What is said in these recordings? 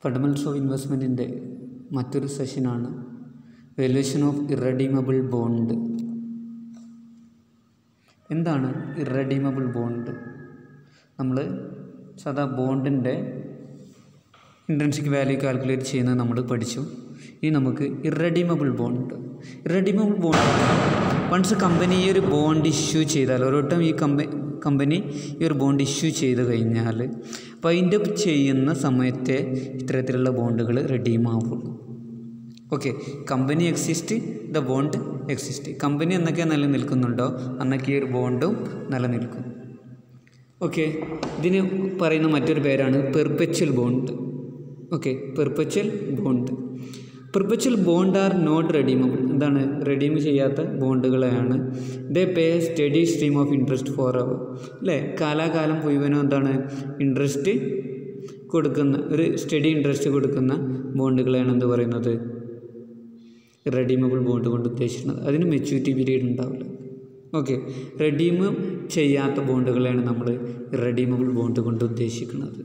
ഫണ്ടമെൻറ്റ്സ് of ഇൻവെസ്റ്റ്മെൻറ്റിൻ്റെ മറ്റൊരു സെഷനാണ് വാല്യുവേഷൻ ഓഫ് ഇറഡീമബിൾ ബോണ്ട് എന്താണ് ഇറഡീമബിൾ ബോണ്ട് നമ്മൾ സാധാ ബോണ്ടിൻ്റെ ഇൻട്രൻസിക് വാല്യൂ കാൽക്കുലേറ്റ് ചെയ്യുന്നത് നമ്മൾ പഠിച്ചു ഇനി നമുക്ക് irredeemable bond irredeemable bond once company ഈ ഒരു ബോണ്ട് ഇഷ്യൂ ചെയ്താൽ ഒരോട്ടം ഈ കമ്പനി കമ്പനി ഈ ഒരു ബോണ്ട് ഇഷ്യൂ ചെയ്ത് കഴിഞ്ഞാൽ വൈൻഡ് അപ്പ് ചെയ്യുന്ന സമയത്തെ ഇത്തരത്തിലുള്ള ബോണ്ടുകൾ റെഡീം ആവുള്ളൂ okay company exist the bond exist company എന്നൊക്കെ നിലനിൽക്കുന്നുണ്ടോ അന്നൊക്കെ ഈ ഒരു ബോണ്ടും നിലനിൽക്കും ഓക്കെ ഇതിന് പറയുന്ന മറ്റൊരു പേരാണ് perpetual bond okay perpetual bond perpetual bond are not redeemable എന്താണ് റെഡീം ചെയ്യാത്ത ബോണ്ടുകളെയാണ് they pay steady stream of interest forever അല്ലേ കാലാകാലം മുഴുവനും എന്താണ് ഇൻട്രസ്റ്റ് കൊടുക്കുന്ന ഒരു സ്റ്റഡി ഇൻട്രസ്റ്റ് കൊടുക്കുന്ന ബോണ്ടുകളെയാണ് എന്ത് പറയുന്നത് റെഡീമബിൾ ബോണ്ട് കൊണ്ട് ഉദ്ദേശിക്കുന്നത് അതിന് മെച്യൂരിറ്റി പീരീഡ് ഉണ്ടാവില്ല ഓക്കെ റെഡീം ചെയ്യാത്ത ബോണ്ടുകളെയാണ് നമ്മൾ റെഡീമബിൾ ബോണ്ട് കൊണ്ട് ഉദ്ദേശിക്കുന്നത്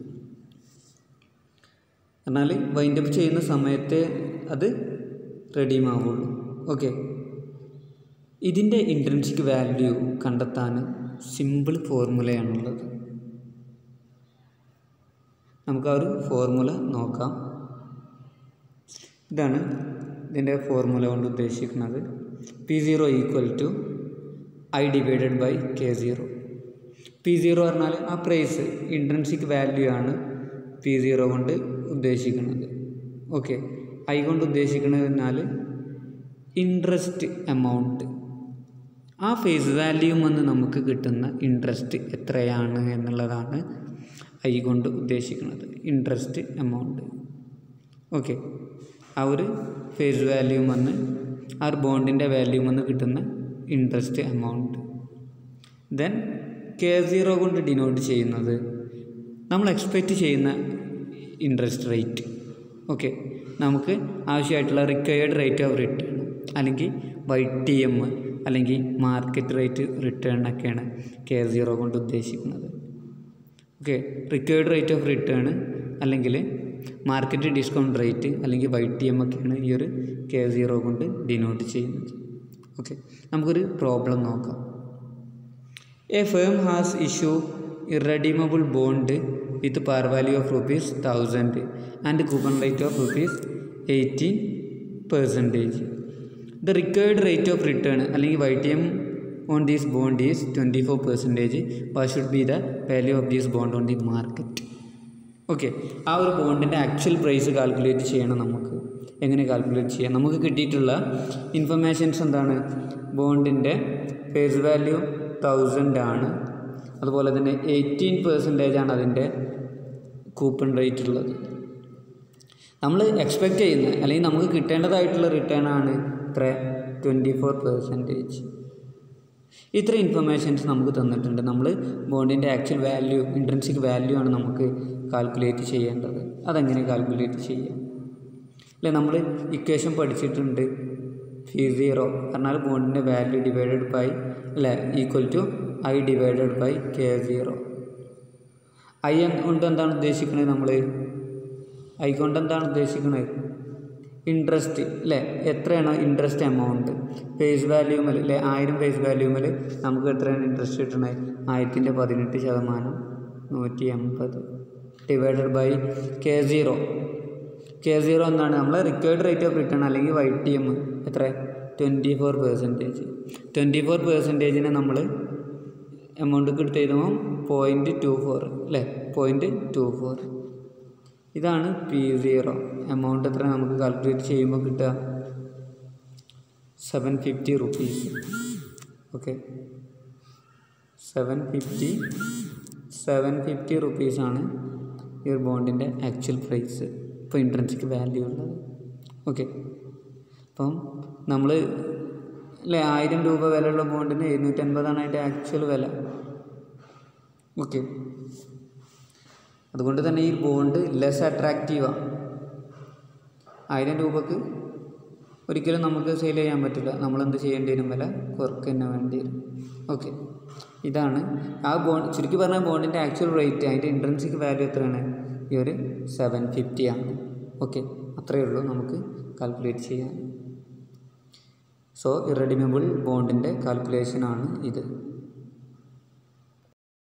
എന്നാൽ വൈൻഡപ്പ് ചെയ്യുന്ന സമയത്തെ അത് റെഡീം ആവുള്ളൂ ഓക്കെ ഇതിൻ്റെ ഇൻട്രൻസിക് വാല്യൂ കണ്ടെത്താൻ സിമ്പിൾ ഫോർമുലയാണുള്ളത് നമുക്ക് ആ ഒരു ഫോർമുല നോക്കാം ഇതാണ് ഇതിൻ്റെ ഫോർമുല കൊണ്ട് ഉദ്ദേശിക്കുന്നത് P zero equal to I divided by K zero P zero പറഞ്ഞാൽ ആ പ്രൈസ് ഇൻട്രൻസിക് വാല്യൂ ആണ് പി സീറോ കൊണ്ട് ഉദ്ദേശിക്കുന്നത് ഓക്കെ ഐ കൊണ്ട് ഉദ്ദേശിക്കുന്നത് എന്നാൽ ഇൻട്രസ്റ്റ് എമൗണ്ട് ആ ഫേസ് വാല്യൂ വന്ന് നമുക്ക് കിട്ടുന്ന ഇൻട്രസ്റ്റ് എത്രയാണ് എന്നുള്ളതാണ് ഐ കൊണ്ട് ഉദ്ദേശിക്കുന്നത് ഇൻട്രസ്റ്റ് എമൗണ്ട് ഓക്കെ ആ ഒരു ഫേസ് വാല്യൂ വന്ന് ആ ഒരു ബോണ്ടിൻ്റെ വാല്യൂ വന്ന് കിട്ടുന്ന interest amount then K zero കൊണ്ട് ഡിനോട്ട് ചെയ്യുന്നത് നമ്മൾ എക്സ്പെക്റ്റ് ചെയ്യുന്ന ഇൻട്രസ്റ്റ് റേറ്റ് ഓക്കെ നമുക്ക് ആവശ്യമായിട്ടുള്ള റിക്വയർഡ് റേറ്റ് ഓഫ് റിട്ടേൺ അല്ലെങ്കിൽ വൈ ടി എം അല്ലെങ്കിൽ മാർക്കറ്റ് റേറ്റ് റിട്ടേൺ ഒക്കെയാണ് കെ സീറോ കൊണ്ട് ഉദ്ദേശിക്കുന്നത് okay required rate of return അല്ലെങ്കിൽ മാർക്കറ്റ് ഡിസ്കൗണ്ട് റേറ്റ് അല്ലെങ്കിൽ വൈ ടി എം ഒക്കെയാണ് ഈ ഒരു കെ സീറോ കൊണ്ട് ഡിനോട്ട് ചെയ്യുന്നത് ഓക്കെ നമുക്കൊരു പ്രോബ്ലം നോക്കാം a firm has issue irredeemable bond with par value of rupees thousand and coupon rate of rupees eighteen percentage the required rate of return അല്ലെങ്കിൽ Y T M on these bond is twenty four percentage what should be the value of these bond on the market okay ആ ഒരു ബോണ്ടിൻ്റെ actual price calculate ചെയ്യണം നമുക്ക് എങ്ങനെ calculate ചെയ്യാം നമുക്ക് കിട്ടിയിട്ടുള്ള ഇൻഫർമേഷൻസ് എന്താണ് ബോണ്ടിൻ്റെ ഫേസ് വാല്യൂ തൗസൻഡ് ആണ് അതുപോലെ തന്നെ എയ്റ്റീൻ പെർസെൻറ്റേജ് ആണ് അതിൻ്റെ കൂപ്പൺ റേറ്റ് ഉള്ളത് നമ്മൾ എക്സ്പെക്റ്റ് ചെയ്യുന്ന അല്ലെങ്കിൽ നമുക്ക് കിട്ടേണ്ടതായിട്ടുള്ള റിട്ടേൺ ആണ് ഇത്ര ട്വൻറ്റി ഫോർ പെർസെൻറ്റേജ് ഇത്ര ഇൻഫർമേഷൻസ് നമുക്ക് തന്നിട്ടുണ്ട് നമ്മൾ ബോണ്ടിൻ്റെ ആക്ച്വൽ വാല്യൂ ഇൻട്രൻസിക് വാല്യൂ ആണ് നമുക്ക് കാൽക്കുലേറ്റ് ചെയ്യേണ്ടത് അതെങ്ങനെ കാൽക്കുലേറ്റ് ചെയ്യാം അല്ലെ നമ്മൾ ഇക്വേഷൻ പഠിച്ചിട്ടുണ്ട് ഫി സീറോ പറഞ്ഞാൽ ബോണ്ടിൻ്റെ വാല്യൂ ഡിവൈഡഡ് ബൈ അല്ലേ equal to I divided by K zero I കൊണ്ട് എന്താണ് ഉദ്ദേശിക്കുന്നത് നമ്മൾ ഐ കൊണ്ട് എന്താണ് ഉദ്ദേശിക്കുന്നത് ഇൻട്രസ്റ്റ് അല്ലേ എത്രയാണ് ഇൻട്രസ്റ്റ് എമൗണ്ട് ഫേസ് വാല്യൂമൽ അല്ലേ ആയിരം ഫേസ് വാല്യൂമൽ നമുക്ക് എത്രയാണ് ഇൻട്രസ്റ്റ് കിട്ടണത് ആയിരത്തിൻ്റെ പതിനെട്ട് ശതമാനം നൂറ്റി എൺപത് divided by K zero K zero എന്താണ് നമ്മൾ റിക്വയർഡ് റേറ്റ് ഓഫ് റിട്ടേൺ അല്ലെങ്കിൽ വൈ ടി എം എത്ര twenty four percentage twenty four പെർസെൻറ്റേജിനെ നമ്മൾ എമൗണ്ട് എടുത്ത് എഴുതുമ്പോൾ പോയിൻറ്റ് ടു ഫോർ അല്ലേ പോയിൻറ്റ് ടു ഫോർ ഇതാണ് പി സീറോ എമൗണ്ട് എത്ര നമുക്ക് കാൽക്കുലേറ്റ് ചെയ്യുമ്പോൾ കിട്ടുക seven fifty rupees okay seven fifty seven fifty റുപ്പീസാണ് ഈ ഒരു ബോണ്ടിൻ്റെ ആക്ച്വൽ പ്രൈസ് ഇപ്പോൾ ഇൻട്രൻസിക് വാല്യൂ ഉള്ളത് ഓക്കെ അപ്പം നമ്മൾ അല്ലേ ആയിരം രൂപ വിലയുള്ള ബോണ്ടിന് എഴുന്നൂറ്റൻപതാണ് അതിൻ്റെ ആക്ച്വൽ വില ഓക്കെ അതുകൊണ്ട് തന്നെ ഈ ബോണ്ട് ലെസ് അട്രാക്റ്റീവാണ് ആയിരം രൂപക്ക് ഒരിക്കലും നമുക്ക് സെയിൽ ചെയ്യാൻ പറ്റില്ല നമ്മൾ എന്ത് ചെയ്യേണ്ടി വരും വില കുറക്ക് തന്നെ വേണ്ടി വരും ഓക്കെ ഇതാണ് ആ ബോണ്ട് ചുരുക്കി പറഞ്ഞാൽ ബോണ്ടിൻ്റെ ആക്ച്വൽ റേറ്റ് അതിൻ്റെ ഇൻട്രൻസിക് വാല്യൂ എത്രയാണ് ഈ ഒരു സെവൻ ഫിഫ്റ്റി ആണ് ഓക്കെ അത്രയേ ഉള്ളൂ നമുക്ക് കാൽക്കുലേറ്റ് ചെയ്യാൻ സോ ഇറഡിമബിൾ ബോണ്ടിൻ്റെ കാൽക്കുലേഷനാണ് ഇത്